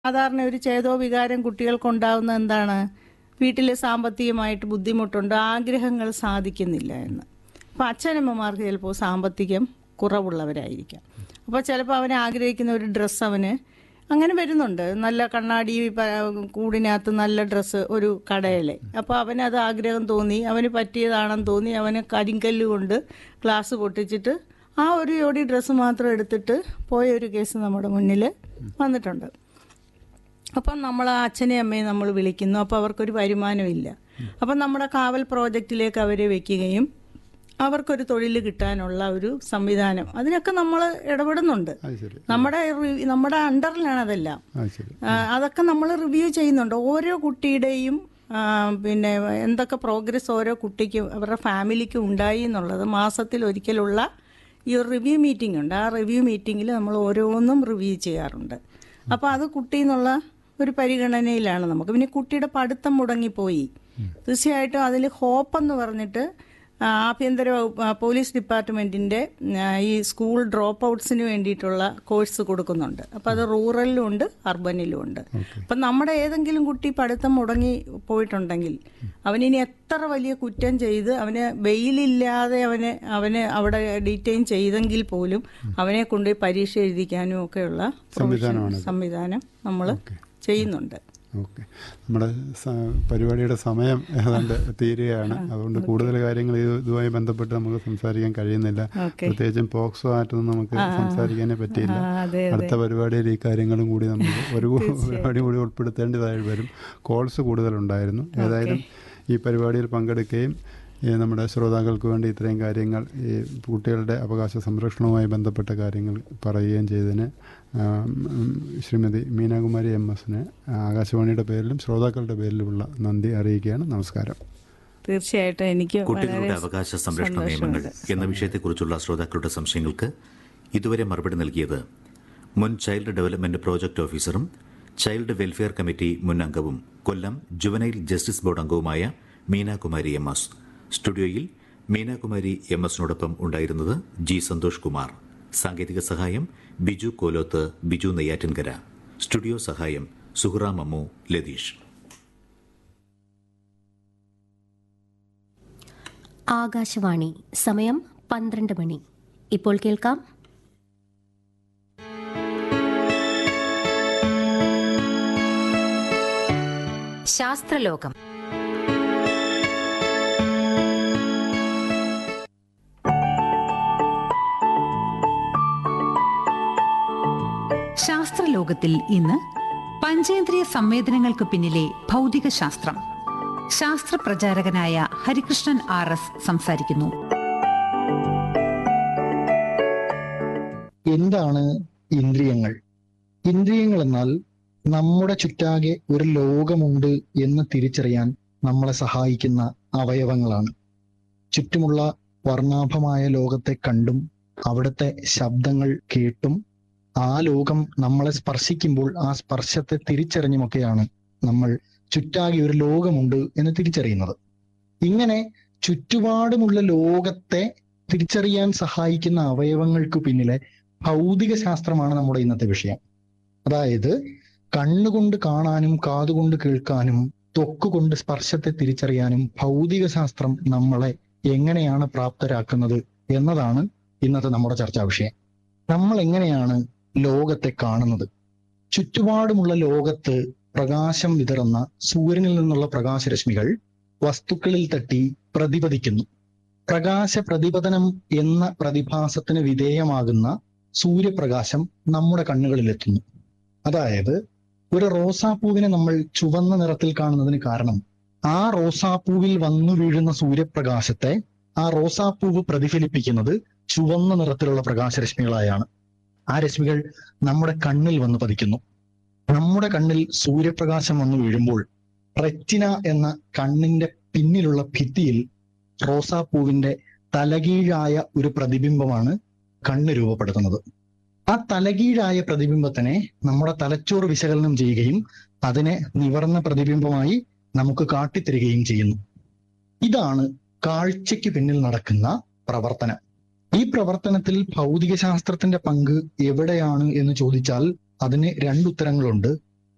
സാധാരണ ഒരു ചേതോ വികാരം കുട്ടികൾക്കുണ്ടാവുന്ന എന്താണ് വീട്ടിൽ സാമ്പത്തികമായിട്ട് ബുദ്ധിമുട്ടുണ്ട് ആഗ്രഹങ്ങൾ സാധിക്കുന്നില്ല എന്ന് അപ്പോൾ അച്ഛനമ്മമാർക്ക് ചിലപ്പോൾ സാമ്പത്തികം കുറവുള്ളവരായിരിക്കാം അപ്പോൾ ചിലപ്പോൾ അവൻ ആഗ്രഹിക്കുന്ന ഒരു ഡ്രസ്സ് അവന് അങ്ങനെ വരുന്നുണ്ട് നല്ല കണ്ണാടി പ- കൂടിനകത്ത് നല്ല ഡ്രസ്സ് ഒരു കടയിൽ അപ്പോൾ അവനത് ആഗ്രഹം തോന്നി അവന് പറ്റിയതാണെന്ന് തോന്നി അവന് കരിങ്കല്ല് കൊണ്ട് ഗ്ലാസ് പൊട്ടിച്ചിട്ട് ആ ഒരു ജോഡി ഡ്രസ്സ് മാത്രം എടുത്തിട്ട് പോയ ഒരു കേസ് നമ്മുടെ മുന്നിൽ വന്നിട്ടുണ്ട് അപ്പം നമ്മൾ ആ അച്ഛനെയും അമ്മയും നമ്മൾ വിളിക്കുന്നു അപ്പോൾ അവർക്കൊരു വരുമാനമില്ല അപ്പം നമ്മുടെ കാവൽ പ്രോജക്റ്റിലേക്ക് അവരെ വെക്കുകയും അവർക്കൊരു തൊഴിൽ കിട്ടാനുള്ള ഒരു സംവിധാനം അതിനൊക്കെ നമ്മൾ ഇടപെടുന്നുണ്ട് അത് ശരി നമ്മുടെ റി- നമ്മുടെ അണ്ടറിലാണ് അതെല്ലാം അത് ശരി ആ, അതൊക്കെ നമ്മൾ റിവ്യൂ ചെയ്യുന്നുണ്ട് ഓരോ കുട്ടിയുടെയും ആ, പിന്നെ എന്തൊക്കെ പ്രോഗ്രസ് ഓരോ കുട്ടിക്കും അവരുടെ ഫാമിലിക്ക് ഉണ്ടായി എന്നുള്ളത് മാസത്തിൽ ഒരിക്കലുള്ള ഈ ഒരു റിവ്യൂ മീറ്റിംഗ് ഉണ്ട് ആ റിവ്യൂ മീറ്റിങ്ങിൽ നമ്മൾ ഓരോന്നും റിവ്യൂ ചെയ്യാറുണ്ട് അപ്പോൾ അത് കുട്ടി എന്നുള്ള ഒരു പരിഗണനയിലാണ് നമുക്ക് പിന്നെ കുട്ടിയുടെ പഠിത്തം മുടങ്ങിപ്പോയി തീർച്ചയായിട്ടും അതിൽ ഹോപ്പ് എന്ന് പറഞ്ഞിട്ട് ആ, ആഭ്യന്തര വകുപ്പ് ആ, പോലീസ് ഡിപ്പാർട്ട്മെൻറ്റിൻ്റെ ഈ സ്കൂൾ ഡ്രോപ്പ് ഔട്ട്സിന് വേണ്ടിയിട്ടുള്ള കോഴ്സ് കൊടുക്കുന്നുണ്ട് അപ്പോൾ അത് റൂറലിലും ഉണ്ട് അർബനിലും ഉണ്ട് അപ്പം നമ്മുടെ ഏതെങ്കിലും കുട്ടി പഠിത്തം മുടങ്ങി പോയിട്ടുണ്ടെങ്കിൽ അവനിനി എത്ര വലിയ കുറ്റം ചെയ്ത് അവന് ബെയിലില്ലാതെ അവന് അവന് അവിടെ ഡീറ്റെയിൻ ചെയ്തെങ്കിൽ പോലും അവനെ കൊണ്ടുപോയി പരീക്ഷ എഴുതിക്കാനും ഒക്കെയുള്ള പ്രൊവിഷൻ- സംവിധാനം നമ്മൾ ചെയ്യുന്നുണ്ട് ഓക്കെ നമ്മുടെ സ- പരിപാടിയുടെ സമയം ഏതാണ്ട് തീരുകയാണ് അതുകൊണ്ട് കൂടുതൽ കാര്യങ്ങൾ ഇത് ഇതുമായി ബന്ധപ്പെട്ട് നമുക്ക് സംസാരിക്കാൻ കഴിയുന്നില്ല ഓക്കെ പ്രത്യേകിച്ചും പോക്സോ ആയിട്ടൊന്നും നമുക്ക് സംസാരിക്കാനേ പറ്റിയില്ല ആ, അതെ അടുത്ത പരിപാടിയിൽ ഈ കാര്യങ്ങളും കൂടി നമുക്ക് ഒരു പരിപാടി കൂടി ഉൾപ്പെടുത്തേണ്ടതായി വരും കോൾസ് കൂടുതലുണ്ടായിരുന്നു ഏതായാലും ഈ പരിപാടിയിൽ പങ്കെടുക്കുകയും ഈ നമ്മുടെ ശ്രോതാക്കൾക്ക് വേണ്ടി ഇത്രയും കാര്യങ്ങൾ ഈ കുട്ടികളുടെ അവകാശ സംരക്ഷണവുമായി ബന്ധപ്പെട്ട കാര്യങ്ങൾ പറയുകയും ചെയ്തതിന് ആം, ഉം, ശ്രീമതി മീനാകുമാരി എം എസിന് ആകാശവാണിയുടെ പേരിലും ശ്രോതാക്കളുടെ പേരിലുമുള്ള നന്ദി അറിയിക്കുകയാണ് നമസ്കാരം തീർച്ചയായിട്ടും എനിക്ക് കുട്ടികളുടെ വളരെ അവകാശ സംരക്ഷണ നിയമങ്ങൾ എന്ന വിഷയത്തെക്കുറിച്ചുള്ള ശ്രോതാക്കളുടെ സംശയങ്ങൾക്ക് ഇതുവരെ മറുപടി നൽകിയത് മുൻ ചൈൽഡ് ഡെവലപ്മെന്റ് പ്രോജക്ട് ഓഫീസറും ചൈൽഡ് വെൽഫെയർ കമ്മിറ്റി മുൻ അംഗവും കൊല്ലം ജുവനൈൽ ജസ്റ്റിസ് ബോർഡ് അംഗവുമായ മീനാകുമാരി എം എസ് സ്റ്റുഡിയോയിൽ മീനാകുമാരി എം എസിനോടൊപ്പം ഉണ്ടായിരുന്നത് ജി സന്തോഷ് കുമാർ സാങ്കേതിക സഹായം ബിജു കോലോത്ത് ബിജു നെയ്യാറ്റിൻകര സ്റ്റുഡിയോ സഹായം സുഹ്റ മമ്മു ലതീഷ് ആകാശവാണി സമയം പന്ത്രണ്ട് മണി ഇപ്പോൾ കേൾക്കാം ശാസ്ത്രലോകം ശാസ്ത്രലോകത്തിൽ ഇന്ന് പഞ്ചേന്ദ്രിയ സംവേദനങ്ങൾക്ക് പിന്നിലെ ഭൗതിക ശാസ്ത്രം ശാസ്ത്ര പ്രചാരകനായ ഹരികൃഷ്ണൻ ആർ എസ് സംസാരിക്കുന്നു എന്താണ് ഇന്ദ്രിയങ്ങൾ ഇന്ദ്രിയങ്ങൾ എന്നാൽ നമ്മുടെ ചുറ്റാകെ ഒരു ലോകമുണ്ട് എന്ന് തിരിച്ചറിയാൻ നമ്മളെ സഹായിക്കുന്ന അവയവങ്ങളാണ് ചുറ്റുമുള്ള വർണ്ണാഭമായ ലോകത്തെ കണ്ടും അവിടുത്തെ ശബ്ദങ്ങൾ കേട്ടും ആ ലോകം നമ്മളെ സ്പർശിക്കുമ്പോൾ ആ സ്പർശത്തെ തിരിച്ചറിഞ്ഞുമൊക്കെയാണ് നമ്മൾ ചുറ്റാകെ ഒരു ലോകമുണ്ട് എന്ന് തിരിച്ചറിയുന്നത് ഇങ്ങനെ ചുറ്റുപാടുമുള്ള ലോകത്തെ തിരിച്ചറിയാൻ സഹായിക്കുന്ന അവയവങ്ങൾക്ക് പിന്നിലെ ഭൗതിക ശാസ്ത്രമാണ് നമ്മുടെ ഇന്നത്തെ വിഷയം അതായത് കണ്ണുകൊണ്ട് കാണാനും കാതുകൊണ്ട് കേൾക്കാനും ത്വക്കുകൊണ്ട് സ്പർശത്തെ തിരിച്ചറിയാനും ഭൗതിക ശാസ്ത്രം നമ്മളെ എങ്ങനെയാണ് പ്രാപ്തരാക്കുന്നത് എന്നതാണ് ഇന്നത്തെ നമ്മുടെ ചർച്ചാ വിഷയം നമ്മൾ എങ്ങനെയാണ് ലോകത്തെ കാണുന്നത് ചുറ്റുപാടുമുള്ള ലോകത്ത് പ്രകാശം വിതറുന്ന സൂര്യനിൽ നിന്നുള്ള പ്രകാശരശ്മികൾ വസ്തുക്കളിൽ തട്ടി പ്രതിപതിക്കുന്നു പ്രകാശ പ്രതിപതനം എന്ന പ്രതിഭാസത്തിന് വിധേയമാകുന്ന സൂര്യപ്രകാശം നമ്മുടെ കണ്ണുകളിൽ എത്തുന്നു അതായത് ഒരു റോസാപ്പൂവിനെ നമ്മൾ ചുവന്ന നിറത്തിൽ കാണുന്നതിന് കാരണം ആ റോസാപ്പൂവിൽ വന്നു വീഴുന്ന സൂര്യപ്രകാശത്തെ ആ റോസാപ്പൂവ് പ്രതിഫലിപ്പിക്കുന്നത് ചുവന്ന നിറത്തിലുള്ള പ്രകാശരശ്മികളായാണ് ആ രശ്മികൾ നമ്മുടെ കണ്ണിൽ വന്ന് പതിക്കുന്നു നമ്മുടെ കണ്ണിൽ സൂര്യപ്രകാശം വന്നു വീഴുമ്പോൾ റെറ്റിന എന്ന കണ്ണിന്റെ പിന്നിലുള്ള ഭിത്തിയിൽ റോസാപ്പൂവിന്റെ തലകീഴായ ഒരു പ്രതിബിംബമാണ് കണ്ണ് രൂപപ്പെടുത്തുന്നത് ആ തലകീഴായ പ്രതിബിംബത്തിനെ നമ്മുടെ തലച്ചോറ് വിശകലനം ചെയ്യുകയും അതിനെ നിവർന്ന പ്രതിബിംബമായി നമുക്ക് കാട്ടിത്തരികയും ചെയ്യുന്നു ഇതാണ് കാഴ്ചയ്ക്ക് പിന്നിൽ നടക്കുന്ന പ്രവർത്തനം ഈ പ്രവർത്തനത്തിൽ ഭൗതിക ശാസ്ത്രത്തിന്റെ പങ്ക് എവിടെയാണ് എന്ന് ചോദിച്ചാൽ അതിന് രണ്ടുത്തരങ്ങളുണ്ട്